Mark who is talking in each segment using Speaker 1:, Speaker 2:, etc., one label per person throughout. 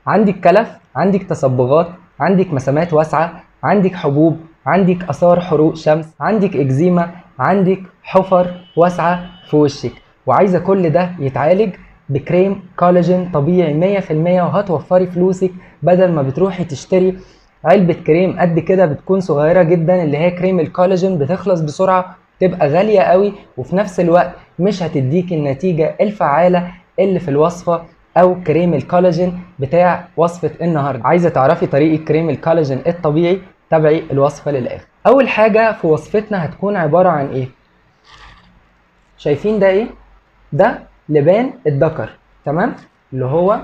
Speaker 1: عندك كلف عندك تصبغات عندك مسامات واسعه عندك حبوب عندك اثار حروق شمس عندك اكزيما عندك حفر واسعه في وشك وعايزه كل ده يتعالج بكريم كولاجين طبيعي 100% وهتوفري فلوسك بدل ما بتروحي تشتري علبة كريم قد كده بتكون صغيرة جدا اللي هي كريم الكولاجين بتخلص بسرعة تبقى غالية قوي وفي نفس الوقت مش هتديك النتيجة الفعالة اللي في الوصفة او كريم الكولاجين بتاع وصفة النهاردة عايزة تعرفي طريقة كريم الكولاجين الطبيعي تابعي الوصفة للآخر اول حاجة في وصفتنا هتكون عبارة عن ايه شايفين ده ايه ده لبان الذكر تمام اللي هو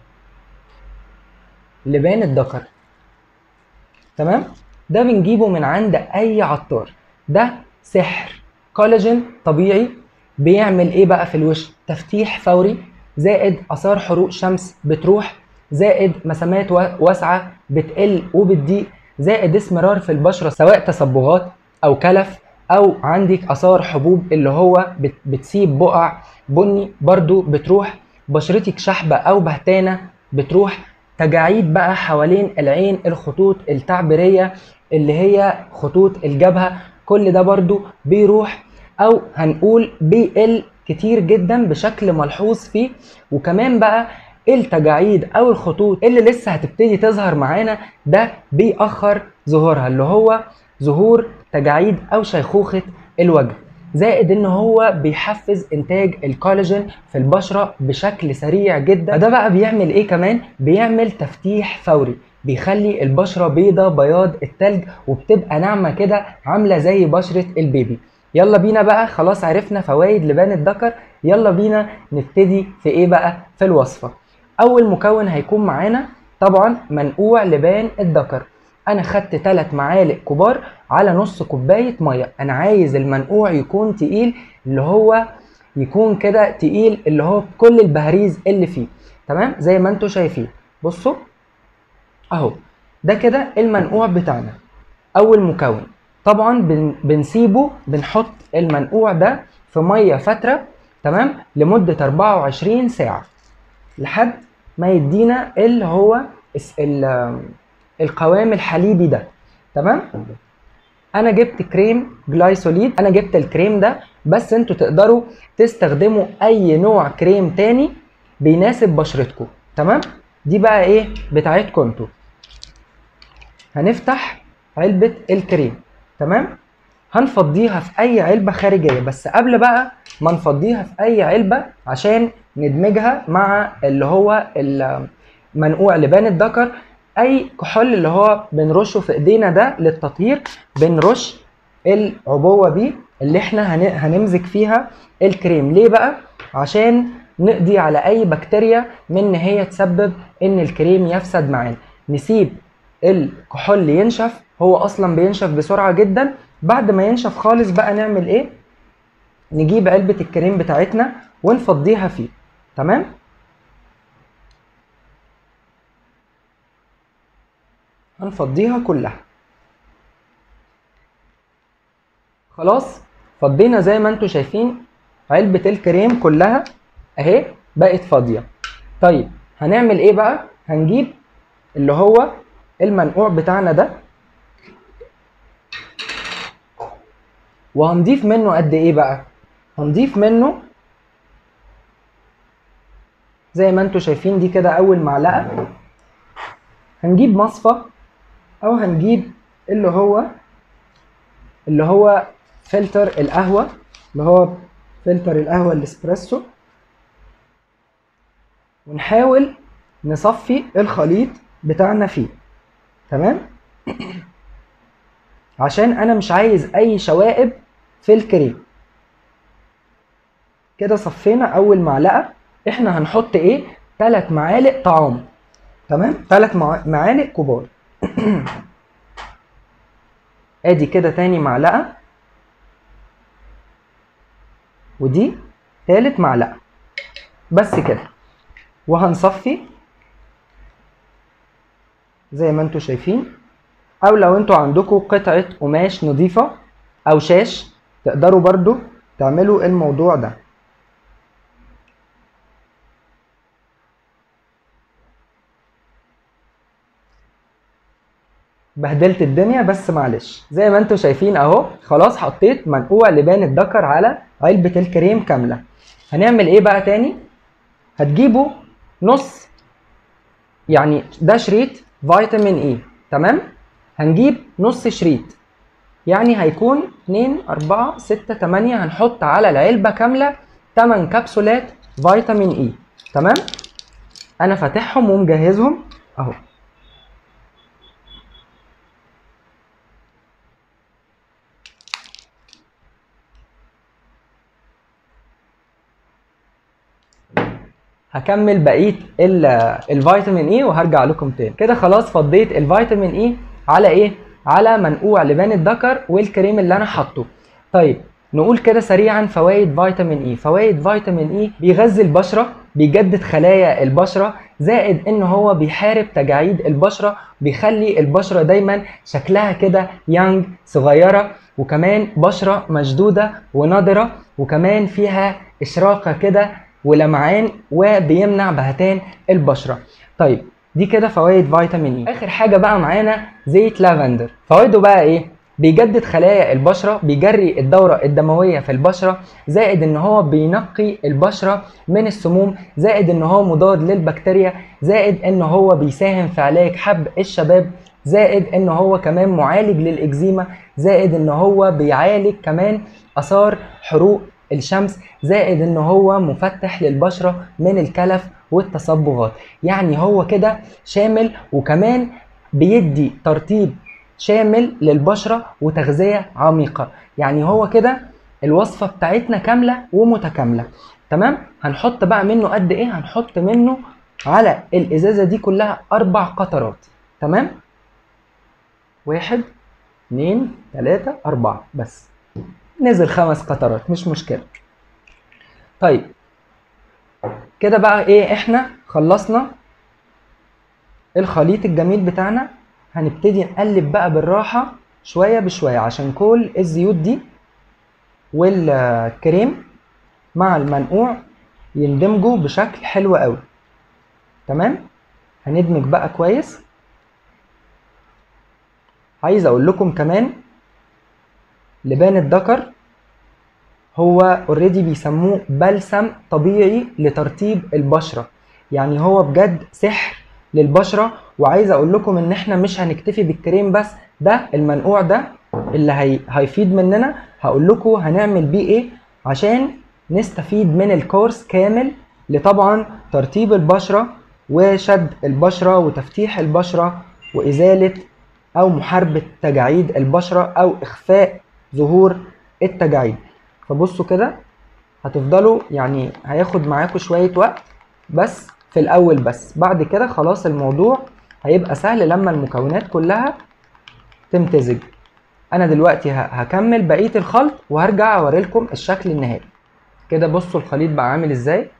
Speaker 1: لبان الذكر تمام ده بنجيبه من عند اي عطار ده سحر كولاجين طبيعي بيعمل ايه بقى في الوش تفتيح فوري زائد اثار حروق شمس بتروح زائد مسامات واسعه بتقل وبتضيق زائد اسمرار في البشره سواء تصبغات او كلف او عندك اثار حبوب اللي هو بتسيب بقع بني برضو بتروح بشرتك شحبه او بهتانه بتروح تجاعيد بقى حوالين العين الخطوط التعبيريه اللي هي خطوط الجبهه كل ده برضو بيروح او هنقول بيقل كتير جدا بشكل ملحوظ فيه وكمان بقى التجاعيد او الخطوط اللي لسه هتبتدي تظهر معانا ده بيأخر ظهورها اللي هو ظهور تجاعيد او شيخوخة الوجه زائد ان هو بيحفز انتاج الكولاجين في البشرة بشكل سريع جدا فده بقى بيعمل ايه كمان بيعمل تفتيح فوري بيخلي البشرة بيضة بياض التلج وبتبقى ناعمة كده عاملة زي بشرة البيبي يلا بينا بقى خلاص عرفنا فوائد لبان الذكر يلا بينا نبتدي في ايه بقى في الوصفة اول مكون هيكون معانا طبعا منقوع لبان الذكر انا خدت 3 معالق كبار على نص كوبايه ميه انا عايز المنقوع يكون تقيل اللي هو يكون كده تقيل اللي هو كل البهاريز اللي فيه تمام زي ما انتم شايفين بصوا اهو ده كده المنقوع بتاعنا اول مكون طبعا بن بنسيبه بنحط المنقوع ده في ميه فتره تمام لمده 24 ساعه لحد ما يدينا اللي هو القوام الحليبي ده تمام انا جبت كريم جلايسوليد انا جبت الكريم ده بس انتوا تقدروا تستخدموا اي نوع كريم تاني بيناسب بشرتكم تمام دي بقى ايه بتاعتكم انتوا هنفتح علبة الكريم تمام هنفضيها في اي علبة خارجية بس قبل بقى ما نفضيها في اي علبة عشان ندمجها مع اللي هو منقوع لبان الذكر اي كحول اللي هو بنرشه في ايدينا ده للتطهير بنرش العبوه دي اللي احنا هنمزج فيها الكريم ليه بقى عشان نقضي على اي بكتيريا من ان هي تسبب ان الكريم يفسد معانا نسيب الكحول ينشف هو اصلا بينشف بسرعه جدا بعد ما ينشف خالص بقى نعمل ايه نجيب علبه الكريم بتاعتنا ونفضيها فيه تمام هنفضيها كلها خلاص فضينا زي ما انتم شايفين علبة الكريم كلها اهي بقت فاضية طيب هنعمل ايه بقى هنجيب اللي هو المنقوع بتاعنا ده وهنضيف منه قد ايه بقى هنضيف منه زي ما انتم شايفين دي كده اول معلقة هنجيب مصفى او هنجيب اللي هو اللي هو فلتر القهوة اللي هو فلتر القهوة الاسبريسو ونحاول نصفي الخليط بتاعنا فيه تمام عشان انا مش عايز اي شوائب في الكريم كده صفينا اول معلقة احنا هنحط ايه 3 معالق طعام تمام 3 معالق كبار ادي كده تاني معلقة ودي تالت معلقة بس كده وهنصفي زي ما انتوا شايفين او لو انتوا عندكم قطعة قماش نظيفة او شاش تقدروا برضو تعملوا الموضوع ده بهدلت الدنيا بس معلش زي ما انتم شايفين اهو خلاص حطيت منقوع لبان الذكر على علبة الكريم كاملة هنعمل ايه بقى تاني هتجيبوا نص يعني ده شريط فيتامين اي تمام هنجيب نص شريط يعني هيكون 2 4 6 8 هنحط على العلبة كاملة 8 كبسولات فيتامين اي تمام انا فاتحهم ومجهزهم اهو هكمل بقيه ال- الفيتامين اي وهرجع لكم تاني كده خلاص فضيت الفيتامين اي على ايه على منقوع لبان الذكر والكريم اللي انا حاطه طيب نقول كده سريعا فوائد فيتامين اي فوائد فيتامين اي بيغذي البشره بيجدد خلايا البشره زائد ان هو بيحارب تجاعيد البشره بيخلي البشره دايما شكلها كده يانج صغيره وكمان بشره مشدوده ونضره وكمان فيها اشراقه كده ولمعان وبيمنع بهتان البشره طيب دي كده فوائد فيتامين اي اخر حاجه بقى معانا زيت لافندر فوائده بقى ايه بيجدد خلايا البشره بيجري الدوره الدمويه في البشره زائد ان هو بينقي البشره من السموم زائد ان هو مضاد للبكتيريا زائد ان هو بيساهم في علاج حب الشباب زائد ان هو كمان معالج للاكزيما زائد ان هو بيعالج كمان اثار حروق الشمس زائد ان هو مفتح للبشره من الكلف والتصبغات يعني هو كده شامل وكمان بيدي ترطيب شامل للبشره وتغذيه عميقه يعني هو كده الوصفه بتاعتنا كامله ومتكامله تمام هنحط بقى منه قد ايه هنحط منه على الازازه دي كلها اربع قطرات تمام واحد اتنين تلاتة أربعة بس نزل خمس قطرات مش مشكلة طيب كده بقى ايه احنا خلصنا الخليط الجميل بتاعنا هنبتدي نقلب بقى بالراحة شوية بشوية عشان كل الزيوت دي والكريم مع المنقوع يندمجوا بشكل حلو قوي تمام هندمج بقى كويس عايز اقول لكم كمان لبان الذكر هو اوريدي بيسموه بلسم طبيعي لترطيب البشره يعني هو بجد سحر للبشره وعايز اقول لكم ان احنا مش هنكتفي بالكريم بس ده المنقوع ده اللي هي... هيفيد مننا هقول لكم هنعمل بيه ايه عشان نستفيد من الكورس كامل لطبعا ترطيب البشره وشد البشره وتفتيح البشره وازاله او محاربه تجاعيد البشره او اخفاء ظهور التجاعيد فبصوا كده هتفضلوا يعني هياخد معاكم شويه وقت بس في الاول بس بعد كده خلاص الموضوع هيبقى سهل لما المكونات كلها تمتزج انا دلوقتي ه- هكمل بقيه الخلط وهرجع اوريلكم الشكل النهائي كده بصوا الخليط بقى عامل ازاي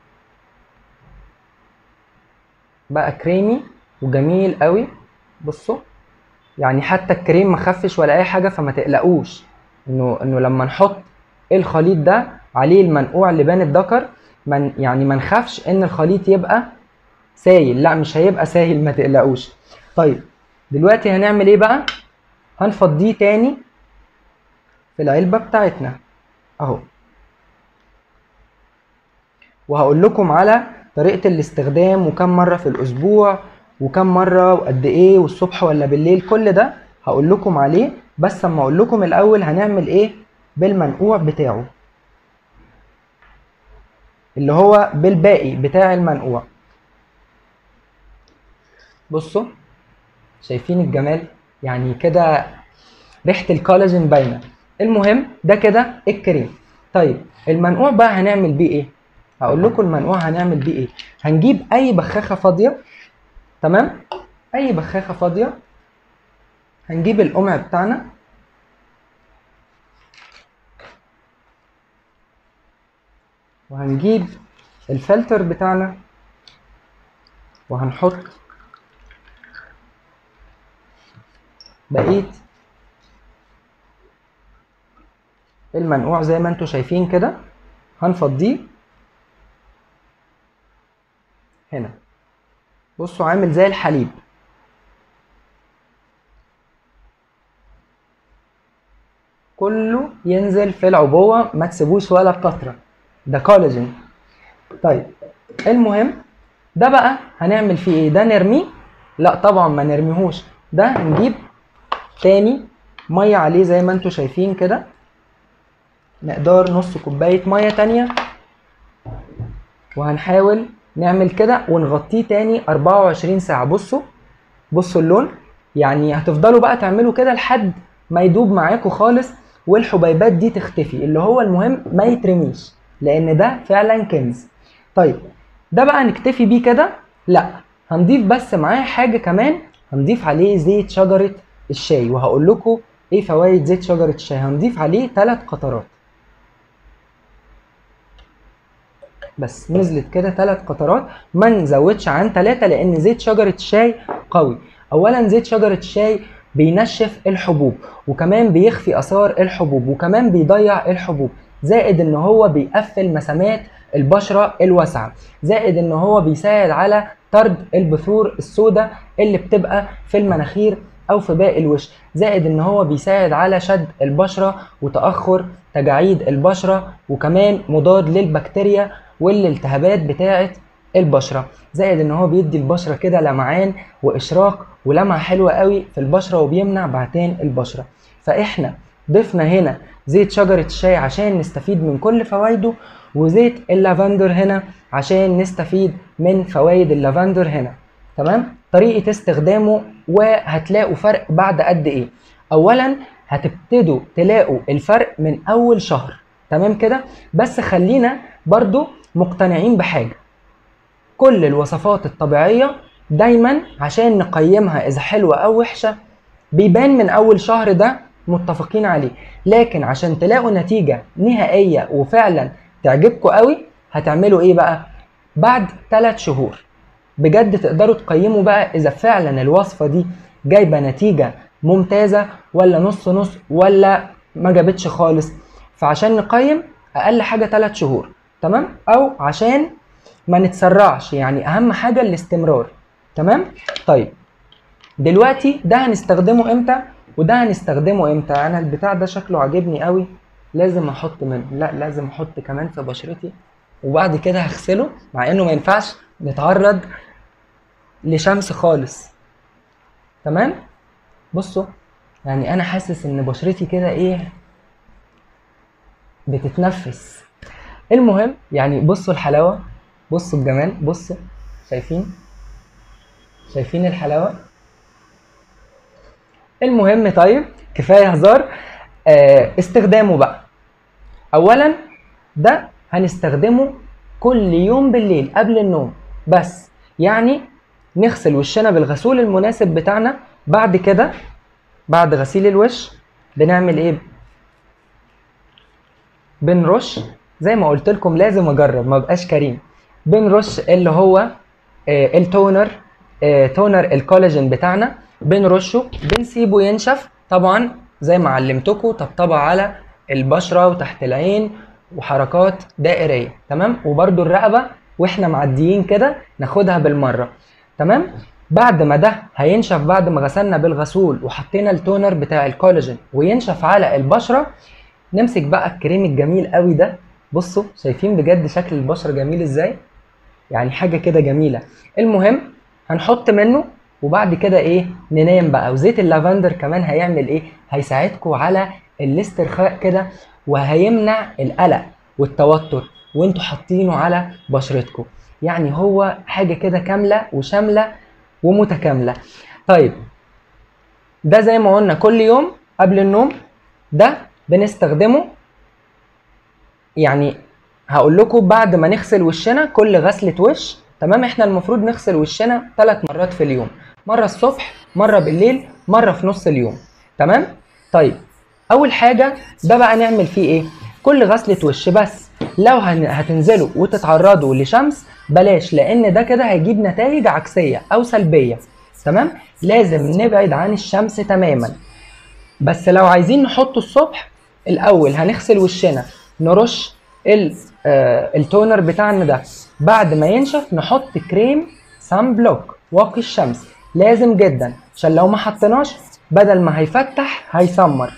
Speaker 1: بقى كريمي وجميل قوي بصوا يعني حتى الكريم ما خفش ولا اي حاجه فما تقلقوش انه انه لما نحط الخليط ده عليه المنقوع لبان الذكر من يعني ما نخافش ان الخليط يبقى سايل لا مش هيبقى سايل ما تقلقوش طيب دلوقتي هنعمل ايه بقى هنفضيه تاني في العلبه بتاعتنا اهو وهقول لكم على طريقه الاستخدام وكم مره في الاسبوع وكم مره وقد ايه والصبح ولا بالليل كل ده هقول لكم عليه بس اما اقول لكم الاول هنعمل ايه بالمنقوع بتاعه اللي هو بالباقي بتاع المنقوع بصوا شايفين الجمال يعني كده ريحه الكولاجين باينه المهم ده كده الكريم طيب المنقوع بقى هنعمل بيه ايه هقول لكم المنقوع هنعمل بيه ايه هنجيب اي بخاخه فاضيه تمام اي بخاخه فاضيه هنجيب القمع بتاعنا وهنجيب الفلتر بتاعنا وهنحط بقيه المنقوع زي ما انتم شايفين كده هنفضيه هنا بصوا عامل زي الحليب كله ينزل في العبوه ما تسيبوش ولا قطره ده كولاجين طيب المهم ده بقى هنعمل فيه ايه ده نرميه لا طبعا ما نرميهوش ده هنجيب تاني ميه عليه زي ما انتم شايفين كده مقدار نص كوبايه ميه تانية وهنحاول نعمل كده ونغطيه تاني 24 ساعه بصوا بصوا اللون يعني هتفضلوا بقى تعملوا كده لحد ما يدوب معاكم خالص والحبيبات دي تختفي اللي هو المهم ما يترميش لان ده فعلا كنز طيب ده بقى نكتفي بيه كده لا هنضيف بس معاه حاجه كمان هنضيف عليه زيت شجره الشاي وهقول لكم ايه فوائد زيت شجره الشاي هنضيف عليه ثلاث قطرات بس نزلت كده ثلاث قطرات ما نزودش عن ثلاثة لان زيت شجرة الشاي قوي اولا زيت شجرة الشاي بينشف الحبوب وكمان بيخفي اثار الحبوب وكمان بيضيع الحبوب زائد ان هو بيقفل مسامات البشرة الواسعة زائد ان هو بيساعد على طرد البثور السوداء اللي بتبقى في المناخير او في باقي الوش زائد ان هو بيساعد على شد البشرة وتأخر تجاعيد البشرة وكمان مضاد للبكتيريا والالتهابات بتاعة البشرة زائد ان هو بيدي البشرة كده لمعان واشراق ولمعة حلوة قوي في البشرة وبيمنع بعتان البشرة فاحنا ضفنا هنا زيت شجرة الشاي عشان نستفيد من كل فوائده وزيت اللافندر هنا عشان نستفيد من فوائد اللافندر هنا تمام طريقة استخدامه وهتلاقوا فرق بعد قد ايه اولا هتبتدوا تلاقوا الفرق من اول شهر تمام كده بس خلينا برضو مقتنعين بحاجة كل الوصفات الطبيعية دايما عشان نقيمها اذا حلوة او وحشة بيبان من اول شهر ده متفقين عليه لكن عشان تلاقوا نتيجة نهائية وفعلا تعجبكم قوي هتعملوا ايه بقى بعد 3 شهور بجد تقدروا تقيموا بقى اذا فعلا الوصفة دي جايبة نتيجة ممتازة ولا نص نص ولا ما جابتش خالص فعشان نقيم اقل حاجة 3 شهور تمام او عشان ما نتسرعش يعني اهم حاجة الاستمرار تمام طيب دلوقتي ده هنستخدمه امتى وده هنستخدمه امتى انا البتاع ده شكله عاجبني قوي لازم احط منه لا لازم احط كمان في بشرتي وبعد كده هغسله مع انه ما ينفعش نتعرض لشمس خالص تمام بصوا يعني انا حاسس ان بشرتي كده ايه بتتنفس المهم يعني بصوا الحلاوه بصوا الجمال بصوا شايفين شايفين الحلاوه المهم طيب كفايه هزار آه استخدامه بقى اولا ده هنستخدمه كل يوم بالليل قبل النوم بس يعني نغسل وشنا بالغسول المناسب بتاعنا بعد كده بعد غسيل الوش بنعمل ايه بنرش زي ما قلت لكم لازم اجرب ما بقاش كريم بنرش اللي هو آه التونر آه تونر الكولاجين بتاعنا بنرشه بنسيبه ينشف طبعا زي ما علمتكم طبطبة على البشرة وتحت العين وحركات دائرية تمام وبرده الرقبة واحنا معديين كده ناخدها بالمرة تمام بعد ما ده هينشف بعد ما غسلنا بالغسول وحطينا التونر بتاع الكولاجين وينشف على البشرة نمسك بقى الكريم الجميل قوي ده بصوا شايفين بجد شكل البشرة جميل ازاي يعني حاجة كده جميلة المهم هنحط منه وبعد كده ايه ننام بقى وزيت اللافندر كمان هيعمل ايه هيساعدكم على الاسترخاء كده وهيمنع القلق والتوتر وانتوا حاطينه على بشرتكم يعني هو حاجه كده كامله وشامله ومتكامله طيب ده زي ما قلنا كل يوم قبل النوم ده بنستخدمه يعني هقول لكم بعد ما نغسل وشنا كل غسله وش تمام احنا المفروض نغسل وشنا ثلاث مرات في اليوم مره الصبح مره بالليل مره في نص اليوم تمام طيب اول حاجه ده بقى نعمل فيه ايه كل غسله وش بس لو هتنزلوا وتتعرضوا لشمس بلاش لان ده كده هيجيب نتائج عكسيه او سلبيه تمام لازم نبعد عن الشمس تماما بس لو عايزين نحطه الصبح الاول هنغسل وشنا نرش آه التونر بتاعنا ده بعد ما ينشف نحط كريم سان بلوك واقي الشمس لازم جدا عشان لو ما حطيناش بدل ما هيفتح هيسمر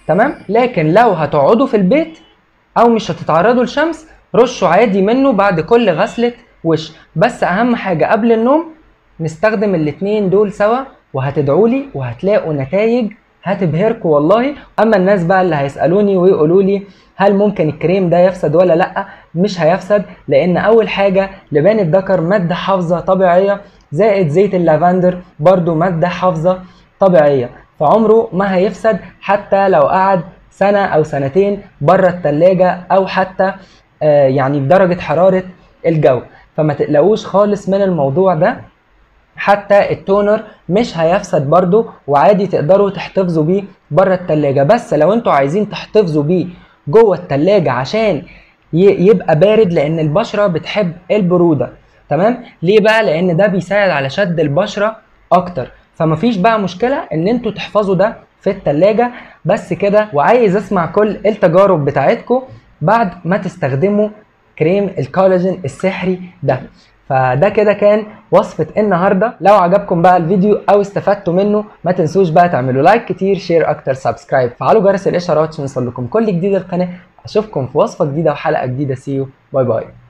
Speaker 1: تمام لكن لو هتقعدوا في البيت او مش هتتعرضوا للشمس رشوا عادي منه بعد كل غسله وش بس اهم حاجه قبل النوم نستخدم الاتنين دول سوا وهتدعوا لي وهتلاقوا نتائج هتبهركم والله اما الناس بقى اللي هيسالوني ويقولوا لي هل ممكن الكريم ده يفسد ولا لا مش هيفسد لان اول حاجه لبان الذكر ماده حافظه طبيعيه زائد زيت اللافندر برضو ماده حافظه طبيعيه فعمره ما هيفسد حتى لو قعد سنه او سنتين بره التلاجة او حتى آه يعني بدرجه حراره الجو فما تقلقوش خالص من الموضوع ده حتى التونر مش هيفسد برضو وعادي تقدروا تحتفظوا بيه بره التلاجة بس لو انتوا عايزين تحتفظوا بيه جوه التلاجة عشان يبقى بارد لان البشرة بتحب البرودة تمام ليه بقى لان ده بيساعد على شد البشرة اكتر فمفيش بقى مشكلة ان انتوا تحفظوا ده في التلاجة بس كده وعايز اسمع كل التجارب بتاعتكم بعد ما تستخدموا كريم الكولاجين السحري ده فده كده كان وصفة النهاردة لو عجبكم بقى الفيديو او استفدتوا منه ما تنسوش بقى تعملوا لايك كتير شير اكتر سبسكرايب فعلوا جرس الاشارات عشان يوصل لكم كل جديد القناة اشوفكم في وصفة جديدة وحلقة جديدة سيو باي باي